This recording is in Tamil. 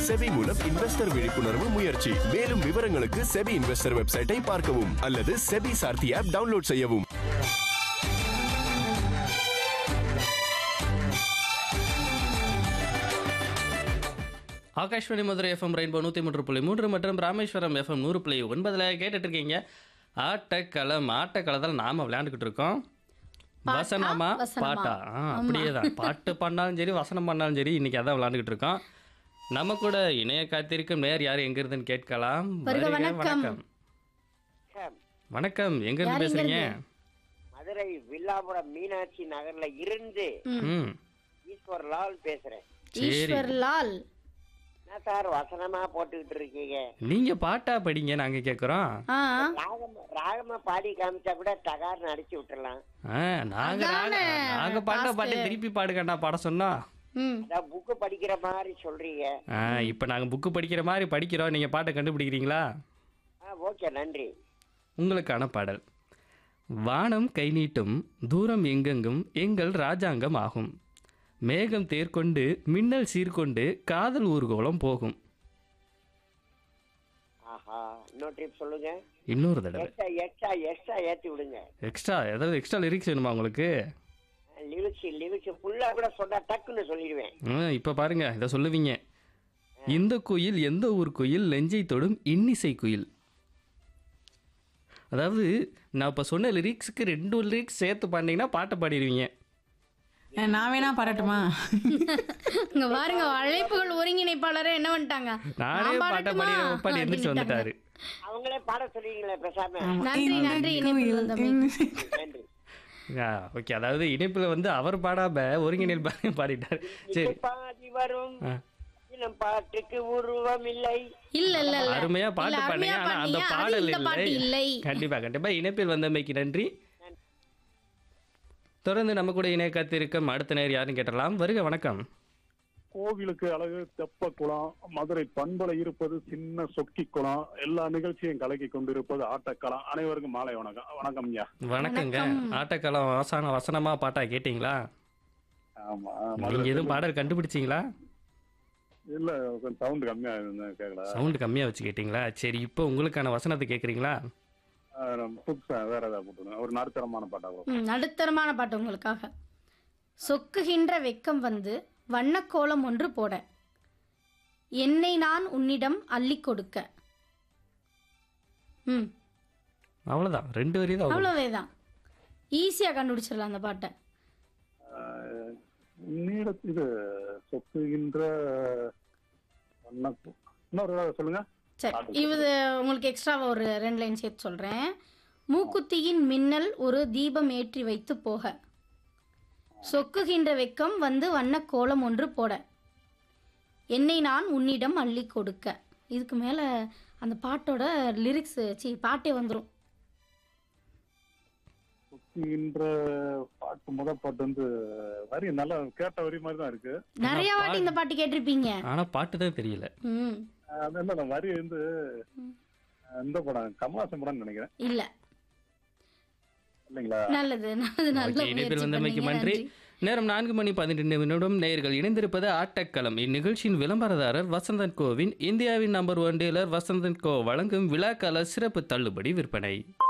செபி மூலம் இன்வெஸ்டர் விழிப்புணர்வு முயற்சி மேலும் விவரங்களுக்கு செபி இன்வெஸ்டர் வெப்சைட்டை பார்க்கவும் அல்லது செபி சார்த்தி ஆப் டவுன்லோட் செய்யவும் ஆகாஷ்வாணி மதுரை எஃப்எம் ரெயின்போ நூற்றி மூன்று புள்ளி மூன்று மற்றும் ராமேஸ்வரம் எஃப்எம் நூறு புள்ளி ஒன்பதில் கேட்டுட்டு இருக்கீங்க ஆட்டக்களம் ஆட்டக்களத்தில் நாம் விளையாண்டுக்கிட்டு இருக்கோம் வசனமா வசனமா? பாட்டா ஆ அப்படியே தான் பாட்டு பண்ணாலும் சரி வசனம் பண்ணாலும் சரி இன்னைக்கு அதான் விளையாண்டுக்கிட்டு இருக்கோம் நம்ம கூட இணைய காத்திருக்கும் நேர் யார் எங்க இருந்துன்னு கேட்கலாம் வருக, வருக, வணக்கம். வணக்கம் சார், வணக்கம் எங்க யார் இருந்து எங்க பேசுறீங்க மதுரை வில்லாபுரம் மீனாட்சி நகர்ல இருந்து ம் ஈஸ்வர் லால் பேசுறேன் சரி. ஈஸ்வர் லால் என்ன சார் வசனமா போட்டுக்கிட்டு இருக்கீங்க நீங்க பாட்டா படிங்க நாங்க கேட்குறோம் ஆ ராகம் ராகமா பாடி காமிச்சா கூட டகார்னு அடிச்சு விட்டுறலாம் ஆ நாங்க நாங்க அதானே நாங்க பாட்ட task. பாட்டு திருப்பி பாடுகண்ணா பாட சொன்னா ம் அதான் புக்கு படிக்கிற மாதிரி சொல்றீங்க ஆ இப்போ நாங்கள் புக்கு படிக்கிற மாதிரி படிக்கிறோம் நீங்கள் பாட்டை கண்டுபிடிக்கிறீங்களா ஆ ஓகே நன்றி உங்களுக்கான பாடல் வானம் கை நீட்டும் தூரம் எங்கெங்கும் எங்கள் ராஜாங்கம் ஆகும் மேகம் தேர்கொண்டு மின்னல் சீர்கொண்டு காதல் ஊர்கோலம் போகும் ஆஹா இன்னொரு ட்ரிப் சொல்லுங்க இன்னொரு தடவை எக்ஸ்ட்ரா எக்ஸ்ட்ரா எக்ஸ்ட்ரா ஏத்தி விடுங்க எக்ஸ்ட்ரா ஏதாவது எக்ஸ்ட்ரா லிரிக்ஸ் வேணுமா உங்களுக்கு லிவிக்ஸ் லிவிக்ஸ் ஃபுல்லா கூட சொன்னா டக்குன்னு சொல்லிடுவேன் ஆ இப்போ பாருங்க இதை சொல்லுவீங்க இந்த குயில் எந்த ஊர் குயில் நெஞ்சை தொடும் இன்னிசை குயில் அதாவது நான் இப்போ சொன்ன லிரிக்ஸுக்கு ரெண்டு லிரிக்ஸ் சேர்த்து பாடினீங்கன்னா பாட்டை பாடிடுவீங்க அஹ் நான் வேணா பாடட்டுமா இங்க பாருங்க அழைப்புகள் ஒருங்கிணைப்பாளரே என்ன பண்ணிட்டாங்க நானே நான் பாட்டை பாடட்டுமா? பாடி உட்காந்து எந்திரிச்சு அப்படின்ட்டாங்க. வந்துட்டாரு அவங்களே பாட சொல்றீங்களே பேசாம நன்றி நன்றி இணைப்பில் வந்தமை நன்றி ஓகே அதாவது இணைப்பில் வந்து அவர் பாடாம ஒருங்கிணைல் பாடி பாடிட்டார் சரி பாதி வரும் ஆ. இனம் பாட்டுக்கு உருவம் இல்லை இல்ல இல்ல இல்ல அருமையா இல்ல, பாட்டு அருமையா பாடுங்க ஆனா அந்த பாடுனீங்க. அது பாடல் இந்த பாட்டு இல்லை இல்லை கண்டிப்பா கண்டிப்பா இணைப்பில் வந்தமைக்கு நன்றி தொடர்ந்து நம்ம கூட இணைய காத்திருக்கும் அடுத்த நேர் யாருன்னு கேட்டலாம் வருக வணக்கம் கோவிலுக்கு அழகு தெப்ப குளம் மதுரை பண்பலை இருப்பது சின்ன சொக்கி குளம் எல்லா நிகழ்ச்சியும் கலக்கி கொண்டிருப்பது ஆட்டக்களம் அனைவருக்கும் மாலை வணக்கம் வணக்கம் ஐயா வணக்கங்க வணக்கம். ஆட்டக்காலம் வசன வசனமா பாட்டா கேட்டீங்களா ஆமா நீங்க எதுவும் பாடல் கண்டுபிடிச்சீங்களா இல்ல கொஞ்சம் சவுண்ட் கம்மியா இருந்தா கேட்கல சவுண்ட் கம்மியா வச்சு கேட்டீங்களா சரி இப்போ உங்களுக்கான வசனத்தை கேக்குறீங்களா ஆஹ் நம்ம புதுசா வேற ஏதாவது போட்டுருங்க ஒரு நடுத்தரமான பாட்டா கூட ம், நடுத்தரமான பாட்டு உங்களுக்காக சொக்குகின்ற வெக்கம் வந்து வண்ணக்கோலம் ஒன்று போட என்னை நான் உன்னிடம் அள்ளி கொடுக்க ம் அவ்வளவுதான் ரெண்டு வரி தான் அவ்வளோவேதான் ஈஸியாக கண்டுபிடிச்சிடலாம் அந்த பாட்டை ஆஹ் நீட இது சொக்குகின்ற வண்ணப்பு- இன்னொரு தடவை சொல்லுங்க சரி இது உங்களுக்கு எக்ஸ்ட்ராவா ஒரு ரெண்டு லைன் சேர்த்து சொல்கிறேன் மூக்குத்தியின் மின்னல் ஒரு தீபம் ஏற்றி வைத்து போக சொக்குகின்ற வெக்கம் வந்து வண்ணக் கோலம் ஒன்று போட என்னை நான் உன்னிடம் அள்ளி கொடுக்க இதுக்கு மேலே அந்த பாட்டோட லிரிக்ஸ் சி பாட்டே வந்துடும் சொக்குகின்ற பாட்டு முத பாட்டு வந்து வரி நல்லா கேட்ட வரி மாதிரி தான் இருக்கு நிறைய வாட்டி இந்த பாட்டு கேட்டிருப்பீங்க ஆனா பாட்டு தான் தெரியல ம் அது என்ன அந்த வரி வந்து இந்த படம் கமலாசன் படம்னு நினைக்கிறேன் இல்லை இல்லைங்களா நல்லது நல்லது நல்ல ஓகே, இணைப்பில் முயற்சி வந்தமைக்கு பண்ணீங்க, நன்றி நன்றி நேரம் நான்கு மணி பதினெட்டு நிமிடம் நேயர்கள் இணைந்திருப்பது ஆட்டக்களம் இந்நிகழ்ச்சியின் விளம்பரதாரர் வசந்தன் கோவின் இந்தியாவின் number one dealer Vasanthan co வழங்கும் விழாக்கால சிறப்பு தள்ளுபடி விற்பனை